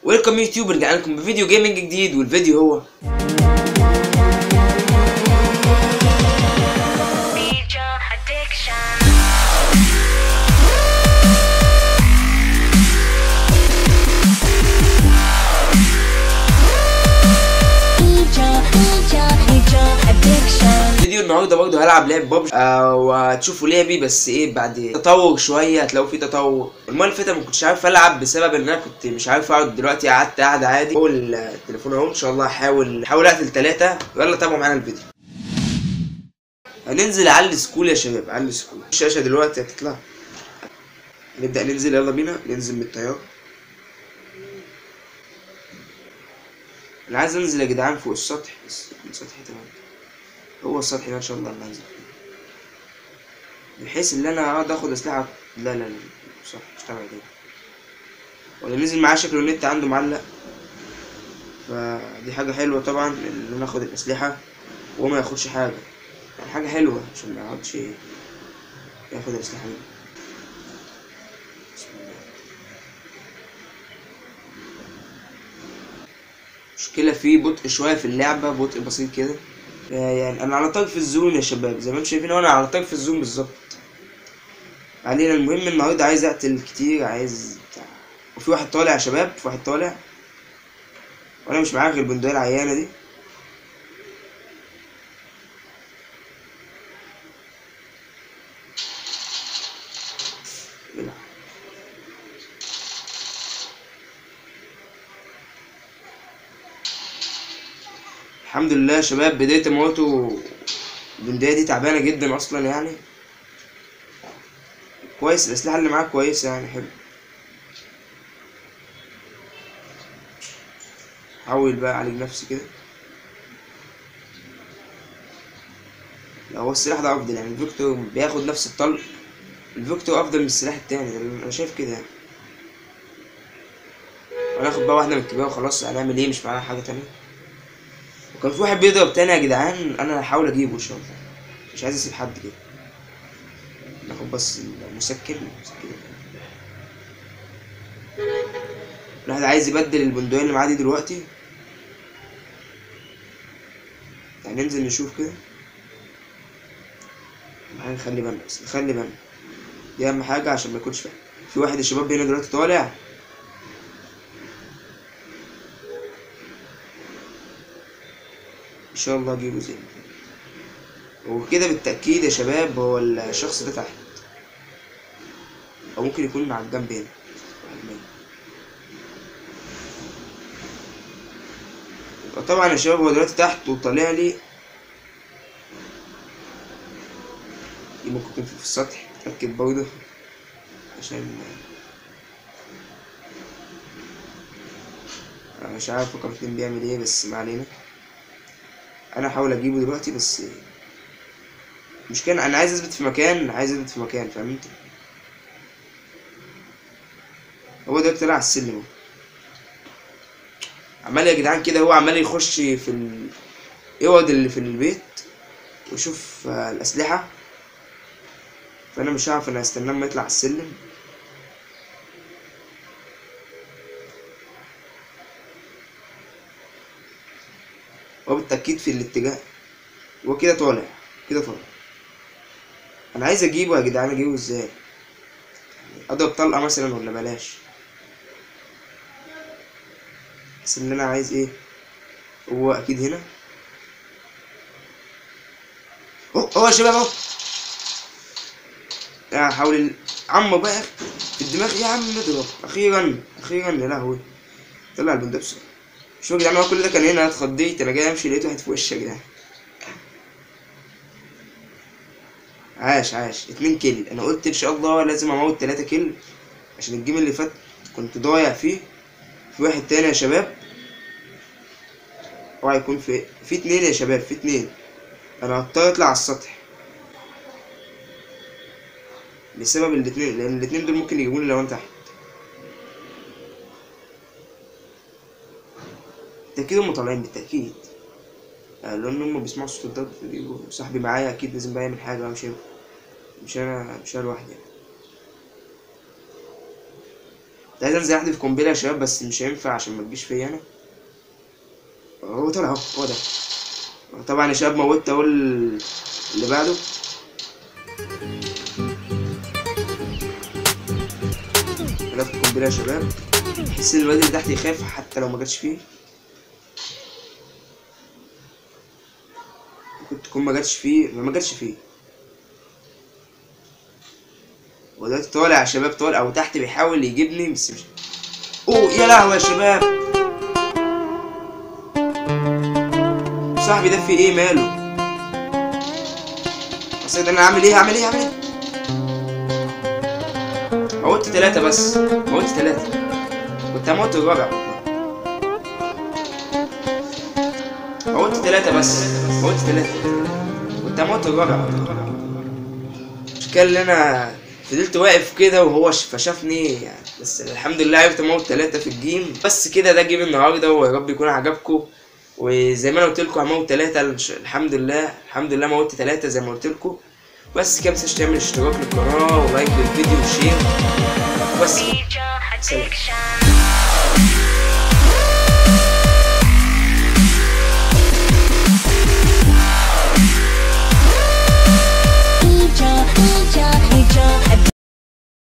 ويلكم يوتيوب رجعنا لكم بفيديو جيمنج جديد والفيديو هو Major addiction. Major, major, major addiction. فيديو النهارده برضه هلعب لعب ببجي آه وهتشوفوا لعبي بس ايه بعد تطور شويه هتلاقوا في تطور المره اللي فاتت ما كنتش عارف العب بسبب ان انا كنت مش عارف اقعد دلوقتي قعدت قاعده عادي هو التليفون اهو ان شاء الله هحاول هحاول اقتل ثلاثه يلا تابعوا معانا الفيديو هننزل على السكول يا شباب على السكول الشاشه دلوقتي هتطلع نبدا ننزل يلا بينا ننزل من الطياره انا عايز انزل يا جدعان فوق السطح بس السطح تمام هو السطح ده ان شاء الله اللي هنزل فيه. بحيث ان انا اقعد اخد اسلحه لا لا لا صح مش تبع كده ولا نزل معاه شكله النت عنده معلق فدي حاجه حلوه طبعا ان انا اخد الاسلحه وهو ما ياخدش حاجه يعني حاجه حلوه عشان ما يقعدش ياخد الاسلحه مني بسم الله. مشكلة في بطء شوية في اللعبة بطء بسيط كده يعني أنا على طرف الزوم يا شباب زي ما انتم شايفين أنا على طرف الزوم بالظبط علينا المهم النهاردة عايز أقتل كتير عايز بتاع وفي واحد طالع يا شباب في واحد طالع وأنا مش معايا غير البندقية العيانة دي يلا. الحمد لله يا شباب بداية موته البندقية دي تعبانة جدا أصلا يعني كويس الأسلحة اللي معاك كويسة يعني حلو حاول بقى أعالج نفسي كده لا هو السلاح ده أفضل يعني الفيكتور بياخد نفس الطلق الفيكتور أفضل من السلاح التاني ده أنا شايف كده يعني هناخد بقى واحدة من الكبيرة وخلاص هنعمل إيه مش معانا حاجة تانية وكان في واحد بيضرب تاني يا جدعان انا هحاول اجيبه ان شاء الله مش عايز اسيب حد كده ناخد بس المسكن المسكن. الواحد عايز يبدل البندقية اللي معاه دي دلوقتي يعني ننزل نشوف كده أهم حاجة نخلي بالنا بس نخلي بالنا دي أهم حاجة عشان ما يكونش فاهم في واحد الشباب هنا دلوقتي طالع ان شاء الله اجيبه زي وكده بالتأكيد يا شباب هو الشخص ده تحت او ممكن يكون على الجنب هنا يبقى طبعا يا شباب هو دلوقتي تحت وطالع لي ممكن يكون في السطح اتأكد برضه عشان انا مش عارف رقم اتنين بيعمل ايه بس ما علينا انا هحاول اجيبه دلوقتي بس مش كان انا عايز اثبت في مكان عايز اثبت في مكان فاهم انت هو دلوقتي طلع على السلم اهو. عمال يا جدعان كده هو عمال يخش في ال... يقعد اللي في البيت ويشوف آه، الاسلحه فانا مش هعرف انا هستناه لما يطلع على السلم هو بالتأكيد في الاتجاه هو كده طالع كده طالع أنا عايز أجيبه يا جدعان أجيبه إزاي أضرب طلقة مثلا ولا بلاش بس اللي أنا عايز إيه هو أكيد هنا أهو أهو يا شباب أهو يا حاول ال- عمو بقى في الدماغ يا عم نضرب أخيرا أخيرا يا لهوي طلع البندق بسرعة شوف يا جدعان هو كل ده كان هنا اتخضيت انا جاي امشي لقيت واحد في وشي يا جدعان عاش عاش اتنين كيل انا قلت ان شاء الله لازم اموت تلاتة كيل عشان الجيم اللي فات كنت ضايع فيه في واحد تاني يا شباب اوعى يكون في في اتنين يا شباب في اتنين انا هضطر اطلع على السطح بسبب الاتنين لان الاتنين دول ممكن يجيبوني لو انا تحت بالتأكيد هم طالعين بالتأكيد آه، لأن هم بيسمعوا صوت الضرب فبيجوا صاحبي معايا أكيد لازم بقى يعمل حاجة بقى مش هينفع. مش أنا مش أنا لوحدي يعني كنت عايز انزل احذف قنبله يا شباب بس مش هينفع عشان ما تجيش فيا انا هو طلع اهو هو ده طبعا يا شباب موتت اهو ال- اللي بعده ثلاث قنبله يا شباب بحس ان الواد اللي تحت يخاف حتى لو ما جاتش فيه ممكن تكون ما جاتش فيه ما جاتش فيه ودلوقتي طالع يا شباب طالع او تحت بيحاول يجيبني بس مش اوه يا لهوي يا شباب صاحبي ده في ايه ماله اصل ده انا عامل ايه عامل ايه عامل ايه موت ثلاثة بس موت ثلاثة كنت هموت الرابع والله موت ثلاثة بس موت ثلاثة كنت هموت الرابع المشكلة اللي انا فضلت واقف كده وهو ش- فشافني يعني بس الحمد لله عرفت اموت ثلاثة في الجيم بس كده ده جيم النهارده ويا رب يكون عجبكم وزي ما انا قلت لكم هموت ثلاثة الحمد لله الحمد لله موت ثلاثة زي ما قلت لكم بس كده متنساش تعمل اشتراك للقناة ولايك للفيديو وشير بس Major addiction.